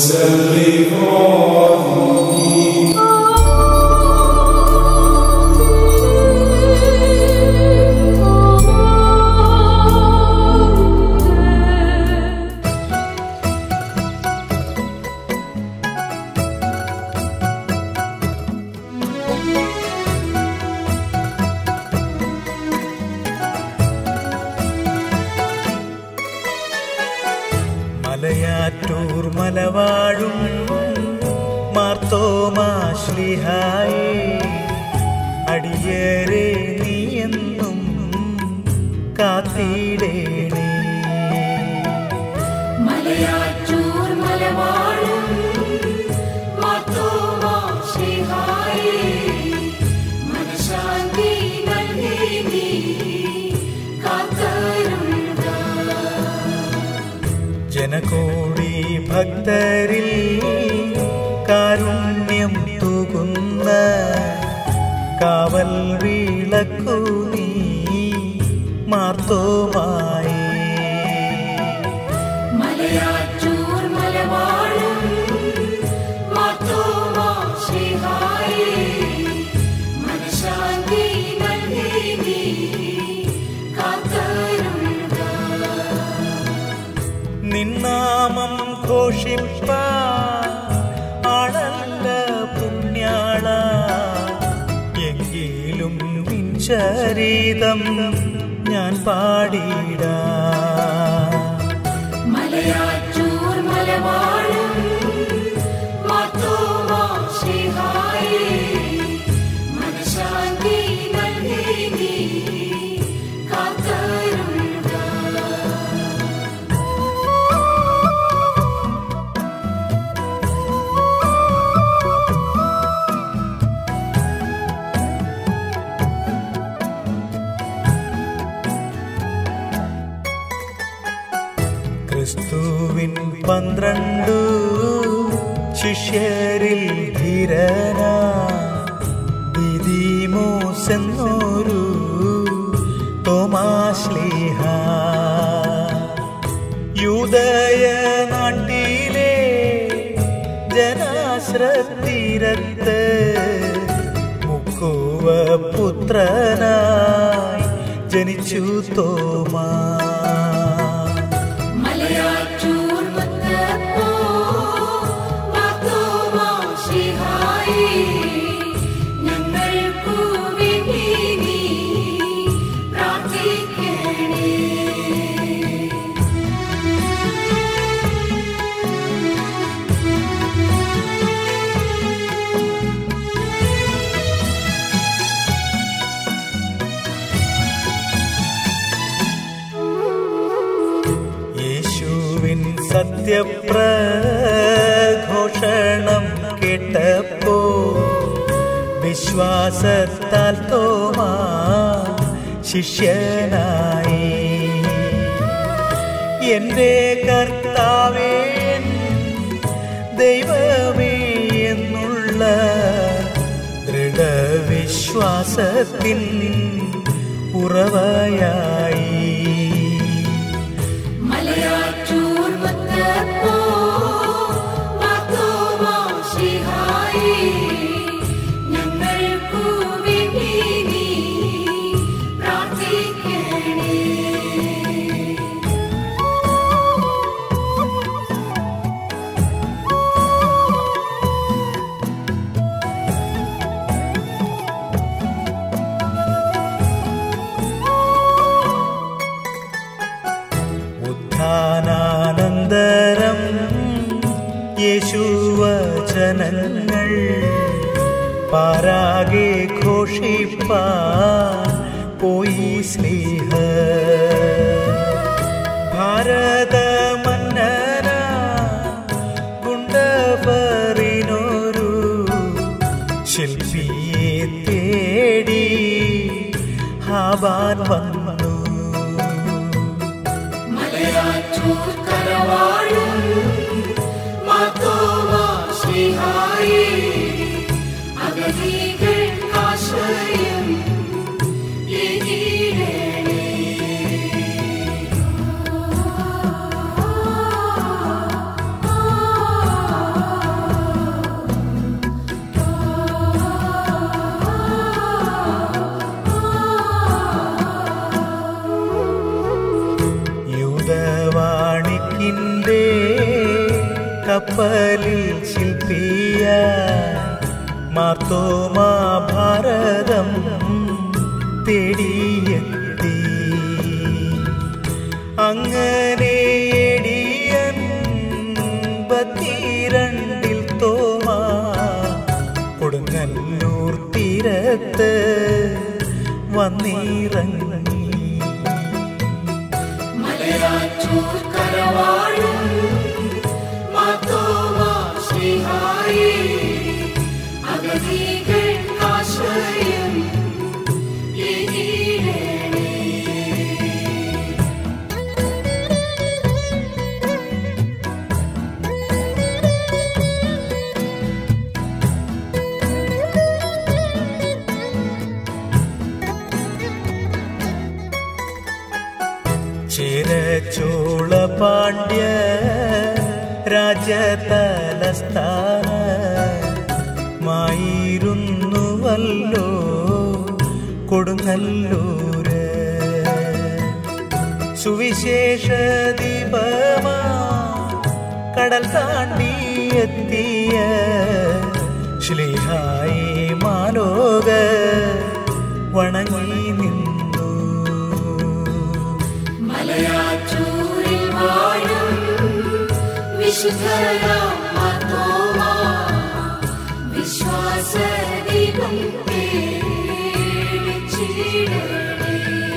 മലയാറ്റൂർ മലവാഴും മാർത്തോമാശ്ലിഹായേ അടിയേറെ നീയെന്നും കാത്തിടേണേ മലയാറ്റൂർ മലവാഴും മാർത്തോമാ ശ്രീഹായേ മനഃശാന്തി നൽകി നീ കാത്തരുൾക ജനകോടി ഭക്തരിൽ കാരുണ്യം തൂകുന്ന കാവൽ വിളക്കു നീ മാർത്തോമായി മലയാറ്റൂർ മലവാഴും മാർത്തോമാ ശ്രീഹായേ മനഃശാന്തി നൽകി നീ കാത്തരുൾക നിന്നാമം ഘോഷിപ്പ ആളല്ല പുണ്യാള എങ്കിലും നിൻ ശരീരം ഞാൻ പാടിടാ മലയാറ്റൂർ മലവാഴും മാർത്തോമാ ശ്രീഹായേ മനഃശാന്തി നൽകി നീ കാത്തരുൾക ക്രിസ്തുവിൻ പന്ത്രണ്ടു ശിഷ്യരിൽ ധീരന ദിദിമോസ് എന്നൊരു തോമാശ്ലീഹ യൂതയ നാട്ടിലെ ജനാശ്രത്തീരത്ത് മുക്കുവ പുത്രനായി ജനിച്ചു തോമാ മലയാറ്റൂർ മുത്തപ്പോ മാർത്തോമാ ശ്രീഹായേ ഞങ്ങൾക്കു വേണ്ടി നീ പ്രാർത്ഥിക്കണേ യേശുവിൻ സത്യപ്രഘോഷണം കേട്ടപ്പോ വിശ്വാസത്താൽ തോമാ ശിഷ്യനായി എന്റെ കർത്താവേ ദൈവമേ എന്നുള്ള ദൃഢവിശ്വാസത്തിൻ ഉറവയായി മലയാറ്റൂർ മുത്തപ്പോ മാർത്തോമാ ശ്രീഹായേ ഞങ്ങൾക്കു വേണ്ടി നീ പ്രാർത്ഥിക്കണേ ഉത്ഥാനാനന്തരം യേശുവചനങ്ങൾ പാരാകെ ഘോഷിപ്പാ പോയി സ്നേഹ ഭാരത മന്നന ഗുണ്ടപറിനൊരു ശില്പിയെ തേടി ഹാവാൻ വന്നു മലയാറ്റൂർ കരവാഴും മാർത്തോമാ ശ്രീഹായേ അഗതികൾക്കാശ്രയം ഏകീരണേ നിന്റെ കപ്പലിൽ ശില്പിയ മാർത്തോമാ ഭാരതം തേടിയെത്തി അങ്ങനെ എടിയൻപത്തിരണ്ടിൽ തോമാ കൊടുങ്ങല്ലൂർ തീരത്ത് വന്നിറങ്ങി മലയാറ്റൂർ കരവാഴും മാത്തോമാ ശ്രീഹായി അഗതികൾക്കാശ്രയം ഏകീടണേ ചിരചോള പാണ്ഡ്യ രാജതലസ്ഥാന മായിരുന്നുവല്ലോ കൊടുങ്ങല്ലൂര് സുവിശേഷ ദീപമാ കടൽ താണ്ടിയെത്തിയ ശ്ലീഹായി മാലോക വണങ്ങി നിന്നു മലയാറ്റൂരിൽ വാഴും വിശുദ്ധരാം മാത്തോമാ വിശ്വാസദീപം തേടിച്ചിടണേ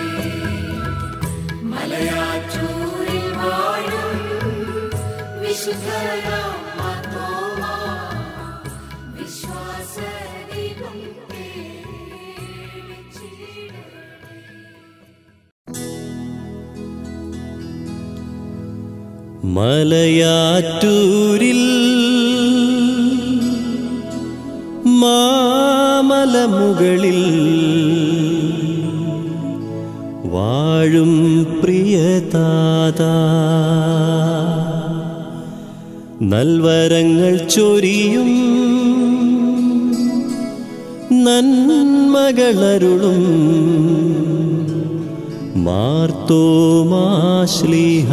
മലയാറ്റൂരിൽ വാഴും വിശുദ്ധരാം മാത്തോമാ വിശ്വാസദീപം തേടിച്ചിടണേ മലയാറ്റൂരിൽ മാമലമുകളിൽ വാഴും പ്രിയതാത നൽവരങ്ങൾ ചൊരിയും നന്മകളരുളും മാർത്തോമാശ്ലിഹ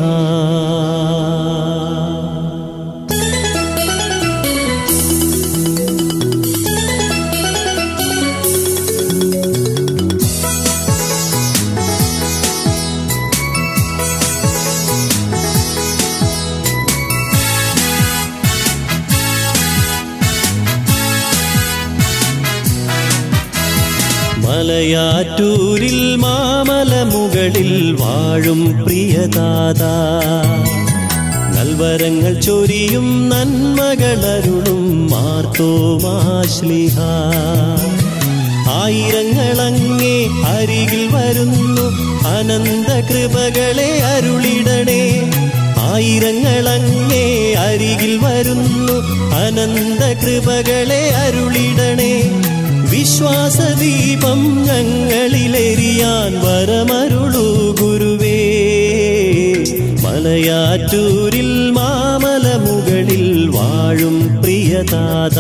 മലയാറ്റൂരിൽ മാമലമുകളിൽ വാഴും പ്രിയതാത നൽവരങ്ങൾ ചൊരിയും നന്മകളരുളും മാർത്തോമാശ്ലിഹ ആയിരങ്ങളങ്ങേ അരികിൽ വരുന്നു അനന്ത കൃപകളെ അരുളിടണേ ആയിരങ്ങളങ്ങേ അരികിൽ വരുന്നു അനന്ത കൃപകളെ അരുളിടണേ വിശ്വാസദീപം ഞങ്ങളിലെറിയാൻ വരമരുളൂ ഗുരുവേ മലയാറ്റൂരിൽ മാമലമുകളിൽ വാഴും പ്രിയതാത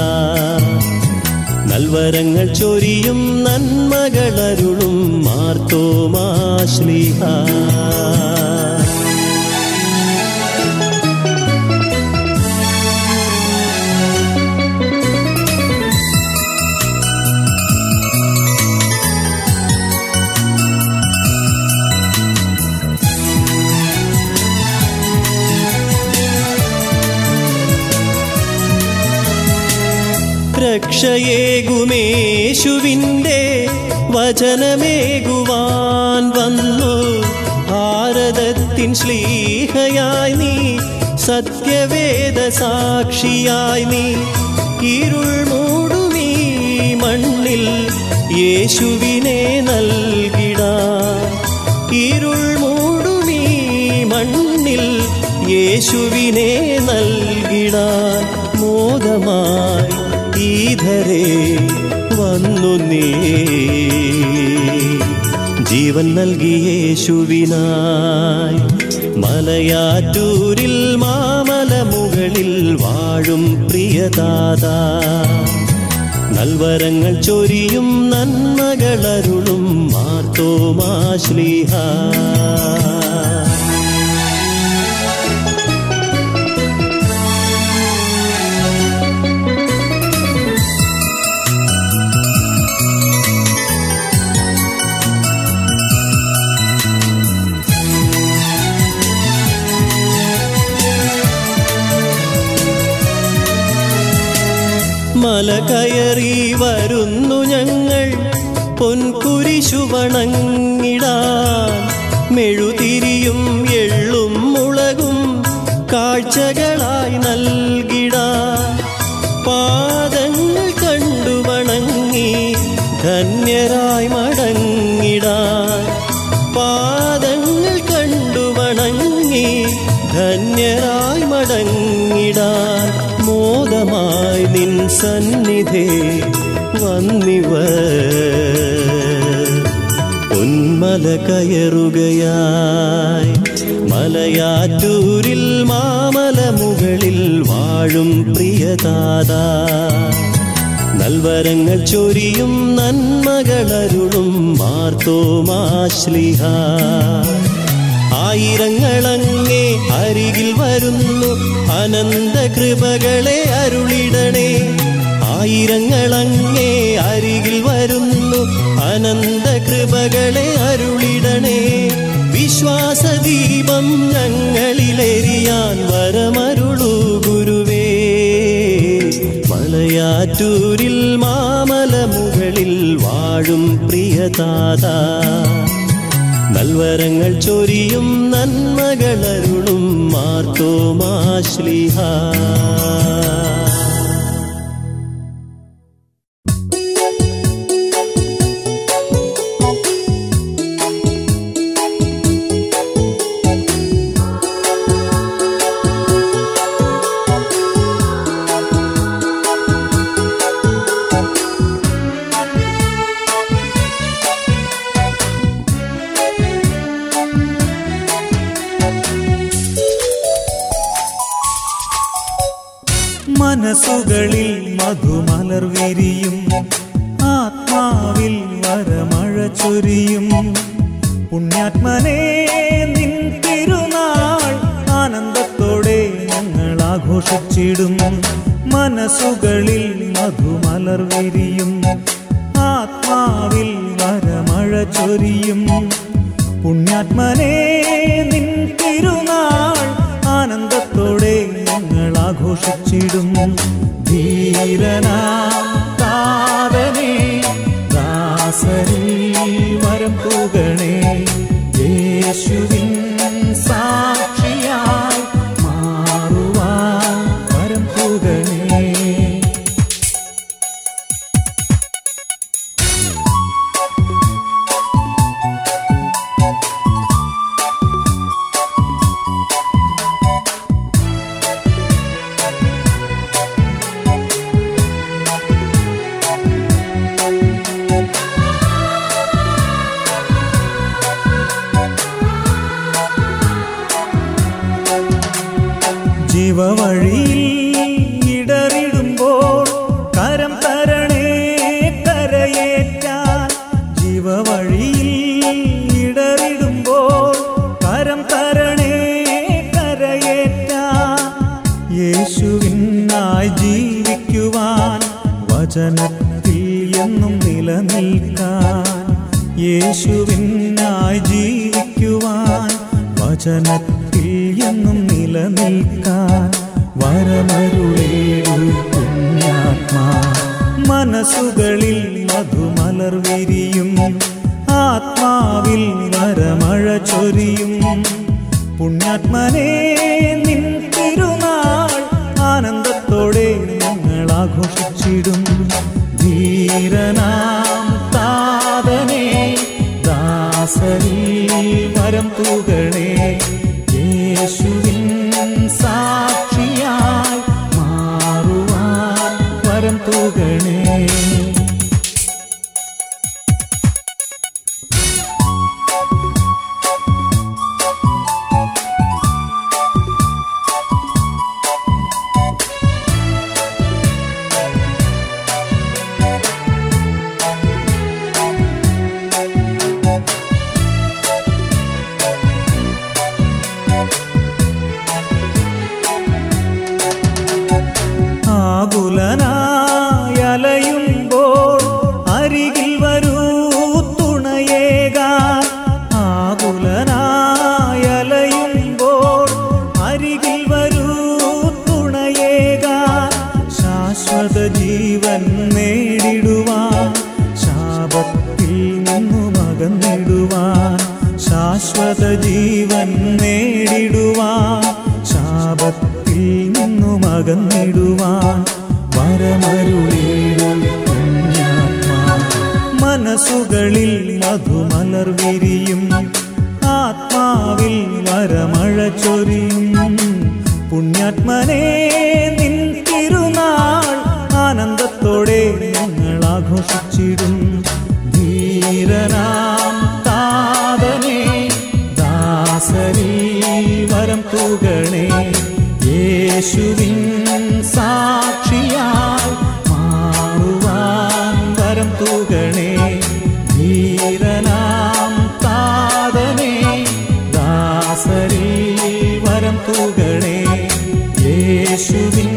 നൽവരങ്ങൾ ചൊരിയും നന്മകളരുളും മാർത്തോമാശ്ലിഹ രക്ഷയേകുമേശുവിൻ്റെ വചനമേകുവാൻ വന്നു ഭാരതത്തിൻ ശ്ലീഹയായി നീ സത്യവേദ സാക്ഷിയായി നീ ഇരുൾ മൂടുമീ മണ്ണിൽ യേശുവിനെ നൽകിട ഇരുൾ മൂടുമീ മണ്ണിൽ യേശുവിനെ നൽകിടാൻ മോദമായി ഈധരെ വന്നു നീ ജീവൻ നൽകി യേശുവിനായി മലയാറ്റൂരിൽ മാമലമുകളിൽ വാഴും പ്രിയതാത നൽവരങ്ങൾ ചൊരിയും നന്മകളരുളും മാർത്തോമാശ്ലിഹ മല കയറി വരുന്നു ഞങ്ങൾ പൊൻകുരിശു വണങ്ങിടാൻ മെഴുതിരിയും എള്ളും മുളകും കാഴ്ചകളായി നൽകിടാൻ പാദങ്ങൾ കണ്ടു വണങ്ങി ധന്യരായി മടങ്ങിടാൻ പാദങ്ങൾ കണ്ടു വണങ്ങി ധന്യരായി മടങ്ങിടാൻ മോദമായി നിൻ സന്നിധേ വന്നിവർ പൊന്മല കയറുകയായി മലയാറ്റൂരിൽ മാമല മുകളിൽ വാഴും പ്രിയതാതാ നൽവരങ്ങൾ ചൊരിയും നന്മകളരുളും മാർത്തോമാശ്ലിഹ ആയിരങ്ങളങ്ങേ അരികിൽ വരുന്നു അനന്ത കൃപകളെ അരുളിടണേ ആയിരങ്ങളങ്ങേ അരികിൽ വരുന്നു അനന്ത കൃപകളെ അരുളിടണേ വിശ്വാസദീപം ഞങ്ങളിലെരിയാൻ വരമരുളൂ ഗുരുവേ മലയാറ്റൂരിൽ മാമല മുകളിൽ വാഴും പ്രിയതാതാ നൽവരങ്ങൾ ചൊരിയും നന്മകളരുളും മാർത്തോമാശ്ലിഹ മനസ്സുകളിൽ മധുമലർ വിരിയും ആത്മാവിൽ വരമഴ ചൊരിയും പുണ്യാത്മനെ നിൻ തിരുനാൾ ആനന്ദത്തോടെ ഞങ്ങൾ ആഘോഷിച്ചിടും മനസ്സുകളിൽ മധുമലർ വിരിയും ആത്മാവിൽ വരമഴ ചൊരിയും പുണ്യാത്മനെ നിൻ തിരുനാൾ ആനന്ദത്തോടെ ഞങ്ങൾ ആഘോഷിച്ചിടും ധീരനാം താതനെ ദാസരിൽ വരം പൂകണേ യേശുവിൻ സാക്ഷിയായി മാറുവാൻ വരം പൂകണേ ജീവവഴിയിൽ ഇടറിടുമ്പോൾ കരം തരണേ കരയേറ്റാൻ ജീവവഴിയിൽ ഇടറിടുമ്പോൾ കരം തരണേ കരയേറ്റാൻ യേശുവിനായി ജീവിക്കുവാൻ വചനത്തിൽ എന്നും നിലനിൽക്കാൻ യേശുവിനായി ജീവിക്കുവാൻ വചനത്തിൽ എന്നും നിലനിൽക്കാൻ വരമരുളേടു പുണ്യാത്മാ മനസ്സുകളിൽ മധുമലർ വിരിയും ആത്മാവിൽ വരമഴ ചൊരിയും പുണ്യാത്മനെ നിൻ തിരുനാൾ ആനന്ദത്തോടെ ഞങ്ങൾ ആഘോഷിച്ചിടും ധീരനാം താതനെ ദാസരിൽ വരം തൂകണേ യേശുവിൻ സാക്ഷിയായി മാറുവാൻ വരം തൂകണേ ജീവൻ നേടിടുവാൻ ശാപത്തിൽ നിന്നും അകന്നിടുവാൻ വരമരുളിടും പുണ്യാത്മാ മനസ്സുകളിൽ മധുമലർ വിരിയും ആത്മാവിൽ വരമഴ ചൊരിയും പുണ്യാത്മനെ നിൻ തിരുനാൾ ആനന്ദത്തോടെ ഞങ്ങൾ ആഘോഷിച്ചിടും ധീരനാം താതനെ ദാസരി വരം തൂകണേ യേശുവിൻ സാക്ഷിയാൽ മാറുവാൻ വരം തൂകണേ ധീരനാം താതനെ ദാസരി വരം തൂകണേ യേശുവിൻ